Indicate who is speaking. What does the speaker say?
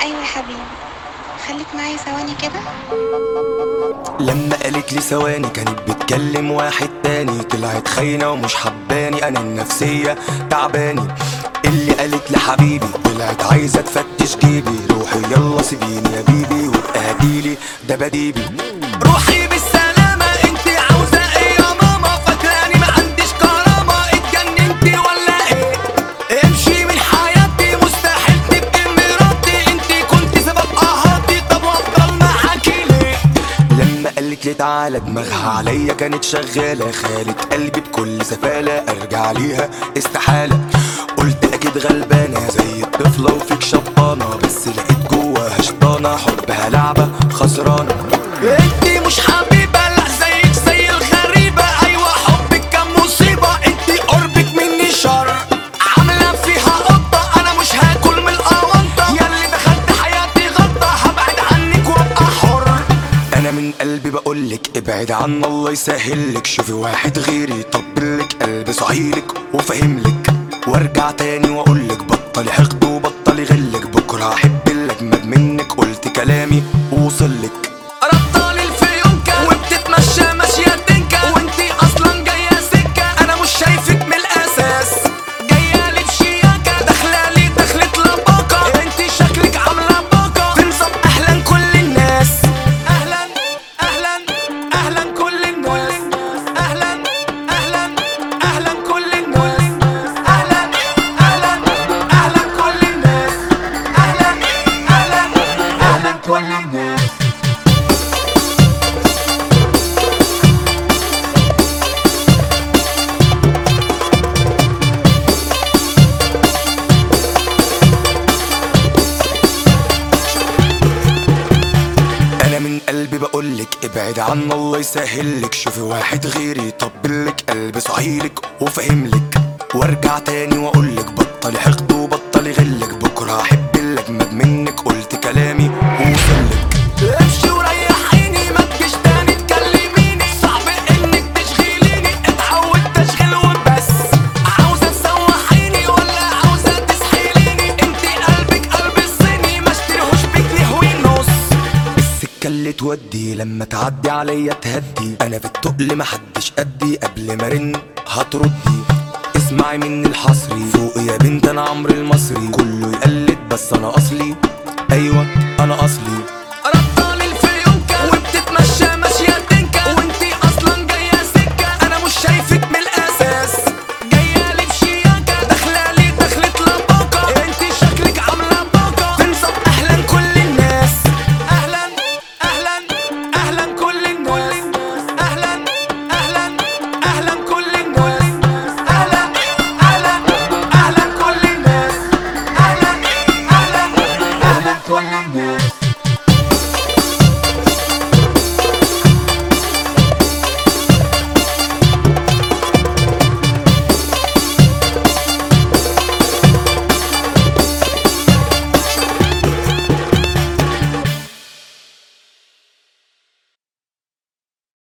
Speaker 1: ايوه يا حبيبي خليك معايا ثواني كده
Speaker 2: لما قالت لي ثواني كانت بتكلم واحد تاني طلعت خاينة ومش حباني انا النفسية تعباني اللي قالت لي حبيبي طلعت عايزة تفتش جيبي روحي يلا سيبيني يا بيبي وابقى هديلي ده بديبي روحي بالسلامة انت عاوزة ايه يا ماما فاكراني ما عنديش كرامة اتجننتي ولا ايه امشي من حياتي مستحيل تبقي مراتي انت كنت سبب قهرتي طب وافضل معاكي ليه لما قالت لي تعالى دماغها عليا كانت شغالة خالت قلبي بكل سفالة ارجع ليها استحالة قلت اكيد غلبانة زي الطفلة وفيك شبطانة بس لقيت جواها شطانة حبها لعبة خسرانة انتي مش حبيبة لا زيك زي الغريبة ايوه حبك كان مصيبة انتي قربك مني شر عاملة فيها قطة انا مش هاكل من القوانطة ياللي دخلت حياتي غلطة هبعد عنك وابقى حر انا من قلبي بقولك ابعد عنا الله يسهلك شوفي واحد غيري يطبلك قلبي صعيلك وفهملك وارجع تاني واقولك بطلي حقد وبطلي غلك بكره احب الاجمد منك قلت كلامي ووصلك ربطالي الفيونكة وبتتمشى ماشية تنكة وانتي اصلا جاية سكة انا مش شايفك من الاساس جاية لي بشياكة داخلة لي دخلة لباقة انتي شكلك عاملة باقة تنصب اهلا كل الناس اهلا اهلا اهلا كل الناس اهلا اهلا اهلا كل الناس اهلا اهلا اهلا كل الناس اهلا اهلا اهلا كل الناس انا من قلبي بقولك ابعد عنا الله يسهلك شوفي واحد غيري يطبلك قلبي صعيلك وفهملك وارجع تاني واقولك بطلي حقد وبطلي غلك بكره احب الاجمد منك قلت كلامي ووصلك امشي وريحيني ما تجيش تاني تكلميني صعب انك تشغليني اتعودت اشغل وبس عاوزه تسوحيني ولا عاوزه تسحليني انتي قلبك قلب الصيني ما اشتريهوش بجنيه ونص السكة اللي تودي لما تعدي عليا تهدي انا في التقل محدش قدي قبل ما رن هتردي اسمعي مني الحصري فوق يا بنت انا عمرو المصري كله يقلد بس انا اصلي ايوه انا اصلي